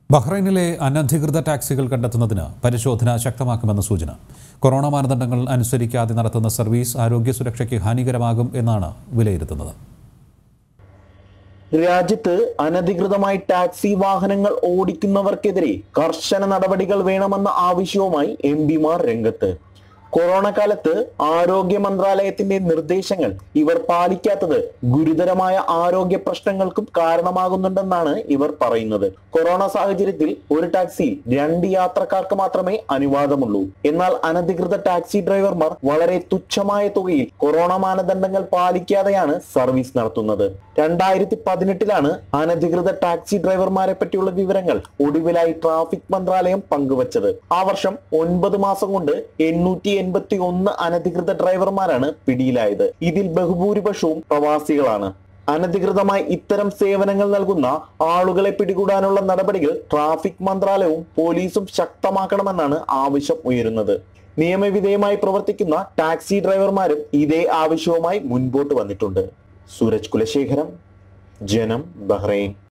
ബഹ്റൈനിലെ അനധികൃത ടാക്സികൾ കണ്ടെത്തുന്നതിന് പരിശോധന ശക്തമാക്കുമെന്ന സൂചന കൊറോണ മാനദണ്ഡങ്ങൾ അനുസരിക്കാതെ നടത്തുന്ന സർവീസ് ആരോഗ്യ സുരക്ഷയ്ക്ക് ഹാനികരമാകും എന്നാണ് വിലയിരുത്തുന്നത് രാജ്യത്ത് അനധികൃതമായി ടാക്സി വാഹനങ്ങൾ ഓടിക്കുന്നവർക്കെതിരെ കർശന നടപടികൾ വേണമെന്ന ആവശ്യവുമായി എം പിമാർ രംഗത്ത് കൊറോണ കാലത്ത് ആരോഗ്യ മന്ത്രാലയത്തിന്റെ നിർദ്ദേശങ്ങൾ ഇവർ പാലിക്കാത്തത് ഗുരുതരമായ ആരോഗ്യ പ്രശ്നങ്ങൾക്കും കാരണമാകുന്നുണ്ടെന്നാണ് ഇവർ പറയുന്നത് കൊറോണ സാഹചര്യത്തിൽ ഒരു ടാക്സി രണ്ട് യാത്രക്കാർക്ക് മാത്രമേ അനുവാദമുള്ളൂ എന്നാൽ അനധികൃത ടാക്സി ഡ്രൈവർമാർ വളരെ തുച്ഛമായ തുകയിൽ കൊറോണ മാനദണ്ഡങ്ങൾ പാലിക്കാതെയാണ് സർവീസ് നടത്തുന്നത് രണ്ടായിരത്തി പതിനെട്ടിലാണ് അനധികൃത ടാക്സി ഡ്രൈവർമാരെ പറ്റിയുള്ള വിവരങ്ങൾ ഒടുവിലായി ട്രാഫിക് മന്ത്രാലയം പങ്കുവച്ചത് ആ വർഷം ഒൻപത് മാസം കൊണ്ട് എണ്ണൂറ്റി എൺപത്തി ഒന്ന് അനധികൃത ഡ്രൈവർമാരാണ് പിടിയിലായത് ഇതിൽ ബഹുഭൂരിപക്ഷവും പ്രവാസികളാണ് അനധികൃതമായി ഇത്തരം സേവനങ്ങൾ നൽകുന്ന ആളുകളെ പിടികൂടാനുള്ള നടപടികൾ ട്രാഫിക് മന്ത്രാലയവും പോലീസും ശക്തമാക്കണമെന്നാണ് ആവശ്യം ഉയരുന്നത് നിയമവിധേയമായി പ്രവർത്തിക്കുന്ന ടാക്സി ഡ്രൈവർമാരും ഇതേ ആവശ്യവുമായി മുൻപോട്ട് വന്നിട്ടുണ്ട് സൂരജ് കുലശേഖരം ജനം ബഹ്റൈൻ